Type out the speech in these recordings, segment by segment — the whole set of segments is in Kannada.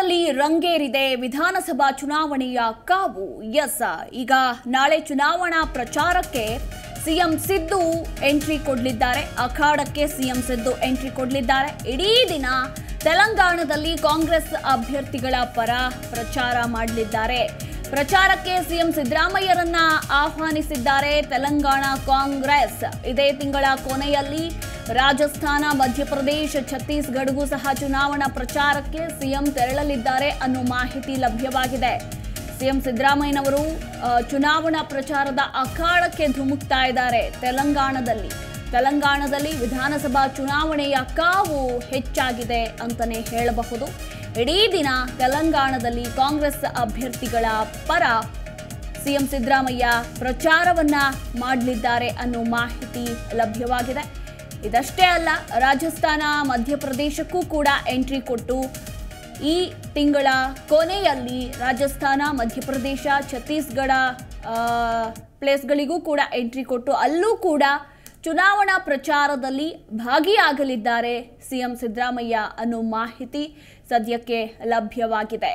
ರಾಜ್ಯದಲ್ಲಿ ರಂಗೇರಿದೆ ವಿಧಾನಸಭಾ ಚುನಾವಣೆಯ ಕಾವು ಎಸ್ ಈಗ ನಾಳೆ ಚುನಾವಣಾ ಪ್ರಚಾರಕ್ಕೆ ಸಿಎಂ ಸಿದ್ದು ಎಂಟ್ರಿ ಕೊಡಲಿದ್ದಾರೆ ಅಖಾಡಕ್ಕೆ ಸಿಎಂ ಸಿದ್ದು ಎಂಟ್ರಿ ಕೊಡಲಿದ್ದಾರೆ ಇಡೀ ದಿನ ತೆಲಂಗಾಣದಲ್ಲಿ ಕಾಂಗ್ರೆಸ್ ಅಭ್ಯರ್ಥಿಗಳ ಪರ ಪ್ರಚಾರ ಮಾಡಲಿದ್ದಾರೆ ಪ್ರಚಾರಕ್ಕೆ ಸಿಎಂ ಸಿದ್ದರಾಮಯ್ಯರನ್ನ ಆಹ್ವಾನಿಸಿದ್ದಾರೆ ತೆಲಂಗಾಣ ಕಾಂಗ್ರೆಸ್ ಇದೇ ತಿಂಗಳ ಕೊನೆಯಲ್ಲಿ ರಾಜಸ್ಥಾನ ಮಧ್ಯಪ್ರದೇಶ ಛತ್ತೀಸ್ಗಢಗೂ ಸಹ ಚುನಾವಣಾ ಪ್ರಚಾರಕ್ಕೆ ಸಿಎಂ ತೆರಳಲಿದ್ದಾರೆ ಅನ್ನೋ ಮಾಹಿತಿ ಲಭ್ಯವಾಗಿದೆ ಸಿಎಂ ಸಿದ್ದರಾಮಯ್ಯನವರು ಆ, ಚುನಾವಣಾ ಪ್ರಚಾರದ ಅಖಾಡಕ್ಕೆ ಧುಮುಕ್ತಾ ಇದ್ದಾರೆ ತೆಲಂಗಾಣದಲ್ಲಿ ತೆಲಂಗಾಣದಲ್ಲಿ ವಿಧಾನಸಭಾ ಚುನಾವಣೆಯ ಕಾವು ಹೆಚ್ಚಾಗಿದೆ ಅಂತಾನೆ ಹೇಳಬಹುದು ಇಡೀ ದಿನ ತೆಲಂಗಾಣದಲ್ಲಿ ಕಾಂಗ್ರೆಸ್ ಅಭ್ಯರ್ಥಿಗಳ ಪರ ಸಿಎಂ ಸಿದ್ದರಾಮಯ್ಯ ಪ್ರಚಾರವನ್ನ ಮಾಡಲಿದ್ದಾರೆ ಅನ್ನೋ ಮಾಹಿತಿ ಲಭ್ಯವಾಗಿದೆ ಇದಷ್ಟೇ ಅಲ್ಲ ರಾಜಸ್ಥಾನ ಮಧ್ಯಪ್ರದೇಶಕ್ಕೂ ಕೂಡ ಎಂಟ್ರಿ ಕೊಟ್ಟು ಈ ತಿಂಗಳ ಕೊನೆಯಲ್ಲಿ ರಾಜಸ್ಥಾನ ಮಧ್ಯಪ್ರದೇಶ ಛತ್ತೀಸ್ಗಢ ಆ, ಪ್ಲೇಸ್ಗಳಿಗೂ ಕೂಡ ಎಂಟ್ರಿ ಕೊಟ್ಟು ಅಲ್ಲೂ ಕೂಡ ಚುನಾವಣಾ ಪ್ರಚಾರದಲ್ಲಿ ಭಾಗಿಯಾಗಲಿದ್ದಾರೆ ಸಿಎಂ ಸಿದ್ದರಾಮಯ್ಯ ಅನ್ನೋ ಮಾಹಿತಿ ಸದ್ಯಕ್ಕೆ ಲಭ್ಯವಾಗಿದೆ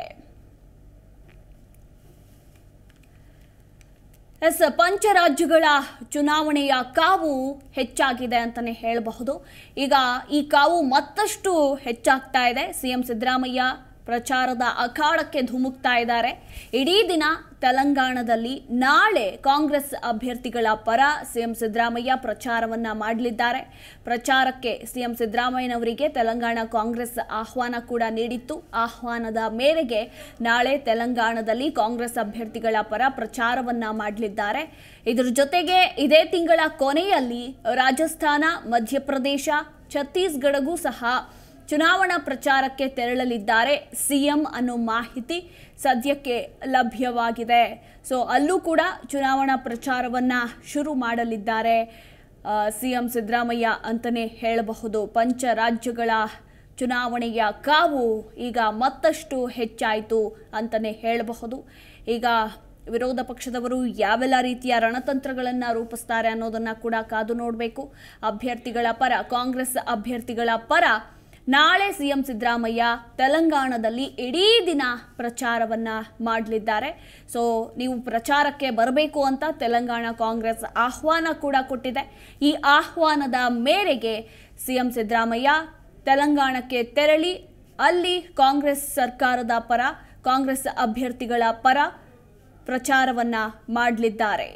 ಎಸ್ ಪಂಚರಾಜ್ಯಗಳ ಚುನಾವಣೆಯ ಕಾವು ಹೆಚ್ಚಾಗಿದೆ ಅಂತಲೇ ಹೇಳಬಹುದು ಈಗ ಈ ಕಾವು ಮತ್ತಷ್ಟು ಹೆಚ್ಚಾಗ್ತಾ ಇದೆ ಸಿಎಂ ಸಿದ್ದರಾಮಯ್ಯ ಪ್ರಚಾರದ ಅಖಾಡಕ್ಕೆ ಧುಮುಕ್ತಾ ಇದ್ದಾರೆ ಇಡೀ ದಿನ ತೆಲಂಗಾಣದಲ್ಲಿ ನಾಳೆ ಕಾಂಗ್ರೆಸ್ ಅಭ್ಯರ್ಥಿಗಳ ಪರ ಸಿಎಂ ಸಿದ್ದರಾಮಯ್ಯ ಪ್ರಚಾರವನ್ನ ಮಾಡಲಿದ್ದಾರೆ ಪ್ರಚಾರಕ್ಕೆ ಸಿಎಂ ಸಿದ್ದರಾಮಯ್ಯನವರಿಗೆ ತೆಲಂಗಾಣ ಕಾಂಗ್ರೆಸ್ ಆಹ್ವಾನ ಕೂಡ ನೀಡಿತ್ತು ಆಹ್ವಾನದ ಮೇರೆಗೆ ನಾಳೆ ತೆಲಂಗಾಣದಲ್ಲಿ ಕಾಂಗ್ರೆಸ್ ಅಭ್ಯರ್ಥಿಗಳ ಪರ ಪ್ರಚಾರವನ್ನ ಮಾಡಲಿದ್ದಾರೆ ಇದರ ಜೊತೆಗೆ ಇದೇ ತಿಂಗಳ ಕೊನೆಯಲ್ಲಿ ರಾಜಸ್ಥಾನ ಮಧ್ಯಪ್ರದೇಶ ಛತ್ತೀಸ್ಗಢಗೂ ಸಹ ಚುನಾವಣಾ ಪ್ರಚಾರಕ್ಕೆ ತೆರಳಲಿದ್ದಾರೆ ಸಿಎಂ ಅನ್ನೋ ಮಾಹಿತಿ ಸದ್ಯಕ್ಕೆ ಲಭ್ಯವಾಗಿದೆ ಸೊ ಅಲ್ಲೂ ಕೂಡ ಚುನಾವಣಾ ಪ್ರಚಾರವನ್ನ ಶುರು ಮಾಡಲಿದ್ದಾರೆ ಸಿಎಂ ಸಿದ್ದರಾಮಯ್ಯ ಅಂತಲೇ ಹೇಳಬಹುದು ಪಂಚ ರಾಜ್ಯಗಳ ಚುನಾವಣೆಯ ಕಾವು ಈಗ ಮತ್ತಷ್ಟು ಹೆಚ್ಚಾಯಿತು ಅಂತಲೇ ಹೇಳಬಹುದು ಈಗ ವಿರೋಧ ಪಕ್ಷದವರು ಯಾವೆಲ್ಲ ರೀತಿಯ ರಣತಂತ್ರಗಳನ್ನು ರೂಪಿಸ್ತಾರೆ ಅನ್ನೋದನ್ನ ಕೂಡ ಕಾದು ನೋಡಬೇಕು ಅಭ್ಯರ್ಥಿಗಳ ಪರ ಕಾಂಗ್ರೆಸ್ ಅಭ್ಯರ್ಥಿಗಳ ಪರ ನಾಳೆ ಸಿಎಂ ಸಿದ್ದರಾಮಯ್ಯ ತೆಲಂಗಾಣದಲ್ಲಿ ಇಡೀ ದಿನ ಪ್ರಚಾರವನ್ನ ಮಾಡಲಿದ್ದಾರೆ ಸೊ ನೀವು ಪ್ರಚಾರಕ್ಕೆ ಬರಬೇಕು ಅಂತ ತೆಲಂಗಾಣ ಕಾಂಗ್ರೆಸ್ ಆಹ್ವಾನ ಕೂಡ ಕೊಟ್ಟಿದೆ ಈ ಆಹ್ವಾನದ ಮೇರೆಗೆ ಸಿಎಂ ಸಿದ್ದರಾಮಯ್ಯ ತೆಲಂಗಾಣಕ್ಕೆ ತೆರಳಿ ಅಲ್ಲಿ ಕಾಂಗ್ರೆಸ್ ಸರ್ಕಾರದ ಪರ ಕಾಂಗ್ರೆಸ್ ಅಭ್ಯರ್ಥಿಗಳ ಪರ ಪ್ರಚಾರವನ್ನ ಮಾಡಲಿದ್ದಾರೆ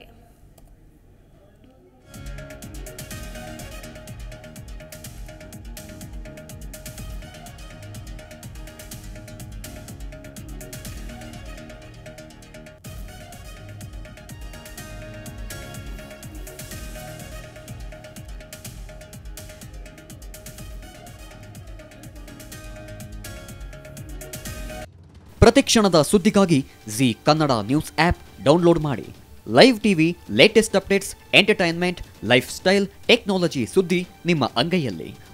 ಪ್ರತಿಕ್ಷಣದ ಸುದ್ದಿಗಾಗಿ Zee Kannada news app download ಮಾಡಿ live TV latest updates entertainment life style technology ಸುದ್ದಿ ನಿಮ್ಮ ಅಂಗೈಯಲ್ಲಿ